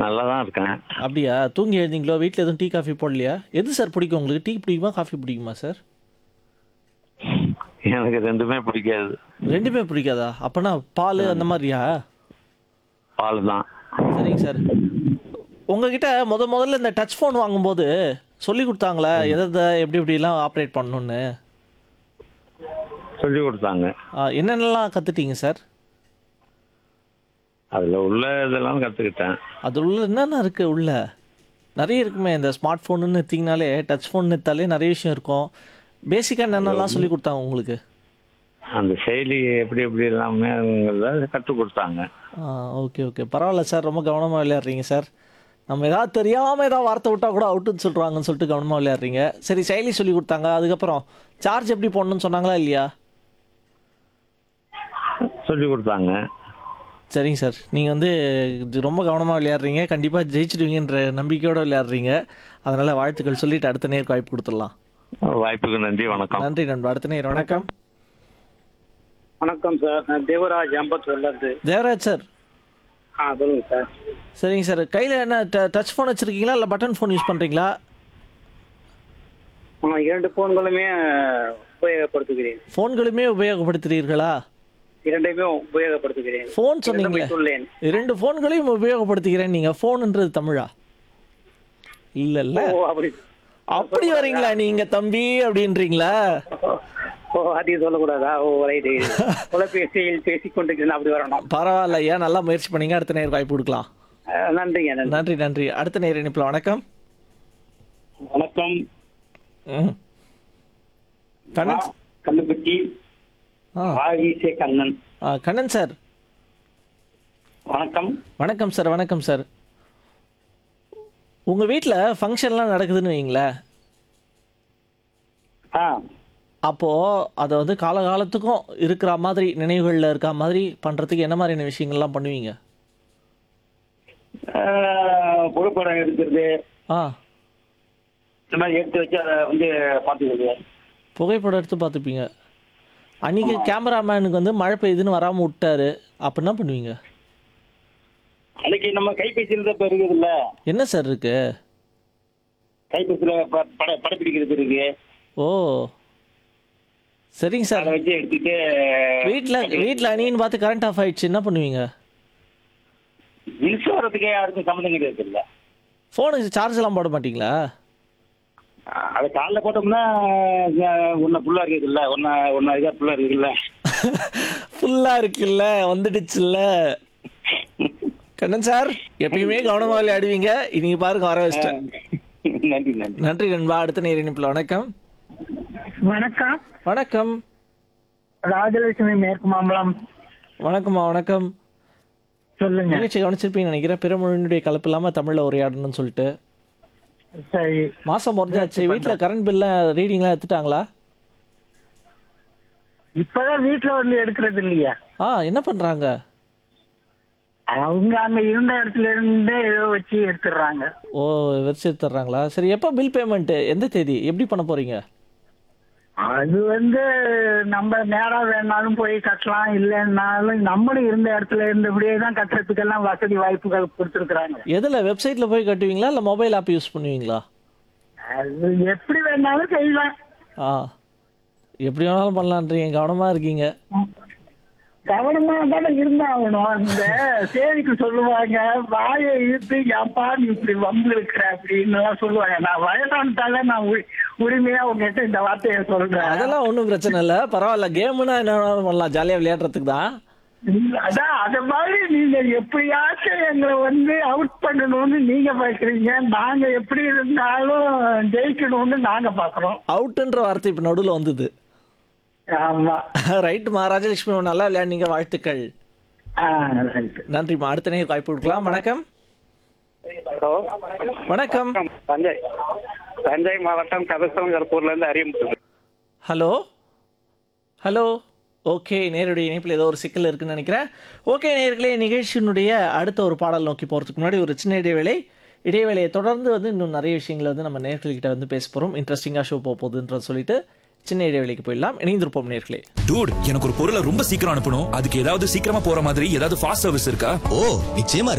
நல்லா தான் இருக்கேன் அப்படியா தூங்கி எழுந்தீங்களோ வீட்டில் எதுவும் டீ காஃபி போடலையா எது சார் பிடிக்கும் உங்களுக்கு டீ பிடிக்குமா காஃபி பிடிக்குமா சார் எனக்கு ரெண்டுமே பிடிக்காது ரெண்டுமே பிடிக்காதா அப்போனா பால் அந்த மாதிரியா பால் தான் சரிங்க சார் உங்ககிட்ட முத முதல்ல இந்த டச் ஃபோன் வாங்கும்போது சொல்லி கொடுத்தாங்களா எதை எதை எப்படி எப்படிலாம் ஆப்ரேட் பண்ணணுன்னு சொல்லி கொடுத்தாங்க ஆ, என்னென்னலாம் கற்றுட்டீங்க சார் அதில் உள்ள இதெல்லாம் கற்றுக்கிட்டேன் அது உள்ள என்னென்ன இருக்குது உள்ள நிறைய இருக்குமே இந்த ஸ்மார்ட் ஃபோனுன்னு எடுத்திங்கனாலே டச் ஃபோன் எடுத்தாலே நிறைய விஷயம் இருக்கும் பேசிக்காக என்னென்னலாம் சொல்லி கொடுத்தாங்க உங்களுக்கு அந்த செயலி எப்படி எப்படி எல்லாமே கற்றுக் கொடுத்தாங்க ஆ ஓகே ஓகே பரவாயில்ல சார் ரொம்ப கவனமாக விளையாடுறீங்க சார் நம்ம ஏதாவது தெரியாமல் ஏதாவது வார்த்தை விட்டால் கூட அவுட்டுன்னு சொல்கிறாங்கன்னு சொல்லிட்டு கவனமாக விளையாடுறீங்க சரி செயலி சொல்லி கொடுத்தாங்க அதுக்கப்புறம் சார்ஜ் எப்படி போடணும்னு சொன்னாங்களா இல்லையா சொல்லி கொடுத்தாங்க சரிங்க சார் நீங்கள் வந்து இது ரொம்ப கவனமாக விளையாடுறீங்க கண்டிப்பாக ஜெயிச்சிடுவீங்கன்ற நம்பிக்கையோடு விளையாடுறீங்க அதனால் வாழ்த்துக்கள் சொல்லிட்டு அடுத்த நேருக்கு வாய்ப்பு கொடுத்துடலாம் வாய்ப்புக்கு நன்றி வணக்கம் நன்றி நண்பா அடுத்த நேர் வணக்கம் வணக்கம் சார் நான் தேவராஜ் அம்பத்தூர்லேருந்து தேவராஜ் சார் ஆ சொல்லுங்கள் சார் சரிங்க சார் கையில் என்ன டச் ஃபோன் வச்சுருக்கீங்களா இல்லை பட்டன் ஃபோன் யூஸ் பண்ணுறீங்களா நான் இரண்டு ஃபோன்களுமே உபயோகப்படுத்துகிறேன் ஃபோன்களுமே உபயோகப்படுத்துகிறீர்களா இரண்டையுமே உபயோகப்படுத்துகிறேன் ஃபோன் சொன்னீங்களே சொல்லேன் இரண்டு ஃபோன்களையும் உபயோகப்படுத்திக்கிறேன் நீங்கள் ஃபோனுன்றது தமிழா இல்லைல்ல ஓ அப்படி அப்படி வரீங்களா நீங்கள் தம்பி அப்படின்றீங்களா ஓ அதையும் சொல்லக்கூடாதா ஓ ரைட்டு தொலைபேசியில் பேசிக் கொண்டிருக்கிறேன் அப்படி வரணும் பரவாயில்ல ஐயா நல்லா முயற்சி பண்ணீங்க அடுத்த நேர் வாய்ப்பு கொடுக்கலாம் அஹ், நன்றிங்க நன்றி நன்றி நன்றி அடுத்த நேர் இணைப்பில் வணக்கம் வணக்கம் ம். கண்ணன் கல்லுப்பட்டி ஆ ஆகிசே கண்ணன் ஆ, கண்ணன் சார் வணக்கம் வணக்கம் சார் வணக்கம் சார் உங்கள் வீட்டில் ஃபங்க்ஷன்லாம் நடக்குதுன்னு வைங்களேன் ஆ அப்போது அதை வந்து காலகாலத்துக்கும் இருக்கிற மாதிரி நினைவுகளில் இருக்க மாதிரி பண்ணுறதுக்கு என்ன மாதிரியான விஷயங்கள்லாம் பண்ணுவீங்க அஹ், புகைப்படம் எடுக்கிறது ஆ இந்த மாதிரி எடுத்து வச்சு அதை வந்து பார்த்துக்கிறது புகைப்படம் எடுத்து பார்த்துப்பீங்க அன்றைக்கி கேமராமேனுக்கு வந்து மழை பெய்யுதுன்னு வராமல் விட்டாரு அப்போ என்ன பண்ணுவீங்க அன்னைக்கு நம்ம கைபேசியில் தான் இப்போ இருக்குது இல்லை என்ன சார் இருக்கு கைபேசியில் ப- பட படப்பிடிக்கிறது இருக்கு ஓ சரிங்க சார் அதை வச்சு எடுத்துட்டு வீட்டில் வீட்டில் அணின்னு பார்த்து கரண்ட் ஆஃப் ஆயிடுச்சு என்ன பண்ணுவீங்க மின்சாரத்துக்கே யாருக்கும் சம்மந்தம் கிடையாது இல்லை ஃபோனுக்கு சார்ஜ் எல்லாம் போட மாட்டீங்களா அதை காலைல போட்டோம்னா ஒன்று ஃபுல்லாக இருக்குது இல்லை ஒன்று ஒன்று இதாக ஃபுல்லாக இருக்குது இல்லை ஃபுல்லாக இருக்குல்ல வந்துடுச்சுல்ல கண்ணன் சார் எப்பயுமே கவனமாக விளையாடுவீங்க இன்னைக்கு பாருங்க வர வச்சிட்டேன் நன்றி நன்றி நன்றி நண்பா அடுத்த நேர் இணைப்பில் வணக்கம் வணக்கம் வணக்கம் ராஜலட்சுமி மேற்கு மாம்பலம் வணக்கம்மா வணக்கம் சொல்லுங்க நிகழ்ச்சி கவனிச்சிருப்பீங்கன்னு நினைக்கிறேன் பிறமொழியினுடைய கலப்பு இல்லாமல் தமிழில் உரையாடணும்னு சொல்லிட்டு சரி மாதம் முடிஞ்சாச்சு வீட்டில் கரண்ட் பில்ல ரீடிங்லாம் எடுத்துட்டாங்களா இப்பதான் வீட்டுல வந்து எடுக்கிறது இல்லையா ஆ என்ன பண்ணுறாங்க அவங்க அங்க இருந்த இடத்துல இருந்து ஏதோ வச்சு எடுத்துடுறாங்க ஓ வச்சு எடுத்துட்றாங்களா சரி எப்போ பில் பேமெண்ட்டு எந்த தேதி எப்படி பண்ண போகிறீங்க அது வந்து நம்ம நேரா வேணாலும் போய் கட்டலாம் இல்லைன்னாலும் நம்மளும் இருந்த இடத்துல இருந்தபடியே தான் கட்டுறதுக்கெல்லாம் வசதி வாய்ப்புகள் கொடுத்துருக்குறாங்க எதில் வெப்சைட்டில் போய் கட்டுவீங்களா இல்லை மொபைல் ஆப் யூஸ் பண்ணுவீங்களா அது எப்படி வேணாலும் செய்வேன் ஆ எப்படி வேணாலும் பண்ணலான்றீங்க கவனமாக இருக்கீங்க கவனமா தானே இருந்தாகணும் இந்த சேதிக்கு சொல்லுவாங்க வாயை இழுத்து ஏப்பா நீ இப்படி வம்பு இருக்கிற அப்படின்னு எல்லாம் சொல்லுவாங்க நான் வயதானதால நான் உரி- உரிமையா உங்ககிட்ட இந்த வார்த்தையை சொல்றேன் அதெல்லாம் ஒன்றும் பிரச்சனை இல்லை பரவாயில்ல கேமுனா என்ன வேணாலும் பண்ணலாம் ஜாலியாக விளையாடுறதுக்கு தான் இல்ல, அதான் அத மாதிரி நீங்க எப்படியாச்சும் எங்களை வந்து அவுட் பண்ணணும்னு நீங்க பாக்குறீங்க நாங்க எப்படி இருந்தாலும் ஜெயிக்கணும்னு நாங்க பாக்குறோம் அவுட்டுன்ற வார்த்தை இப்போ நடுவில் வந்தது ஆமா ரைட்டுமா ராஜலட்சுமி நல்லா விளையாடுனீங்க வாழ்த்துக்கள் ஆ, right. நன்றிம்மா அடுத்த நேரம் வாய்ப்பு கொடுக்கலாம் வணக்கம் ஹலோ வணக்கம் தஞ்சை தஞ்சை மாவட்டம் கதசங்கர்பூர்லேருந்து அரியமுத்து ஹலோ ஹலோ ஓகே நேருடைய இணைப்பில் ஏதோ ஒரு சிக்கல் இருக்குன்னு நினைக்கிறேன் ஓகே நேர்களே நிகழ்ச்சியினுடைய அடுத்த ஒரு பாடல் நோக்கி போகிறதுக்கு முன்னாடி ஒரு சின்ன இடைவேளை இடைவேளையை தொடர்ந்து வந்து இன்னும் நிறைய விஷயங்களை வந்து நம்ம நேர்கள்கிட்ட வந்து பேச போகிறோம் இன்ட்ரெஸ்டிங்காக ஷோ போக போகுதுன்ற சொல்லிட்டு சின்ன இடைவேளைக்கு போயிடலாம் இணைந்திருப்போம் நேர்களே டூட் எனக்கு ஒரு பொருளை ரொம்ப சீக்கிரம் அனுப்பணும் அதுக்கு ஏதாவது சீக்கிரமா போற மாதிரி ஏதாவது ஃபாஸ்ட் சர்வீஸ் இருக்கா ஓ நிச்சயமா இருக்கு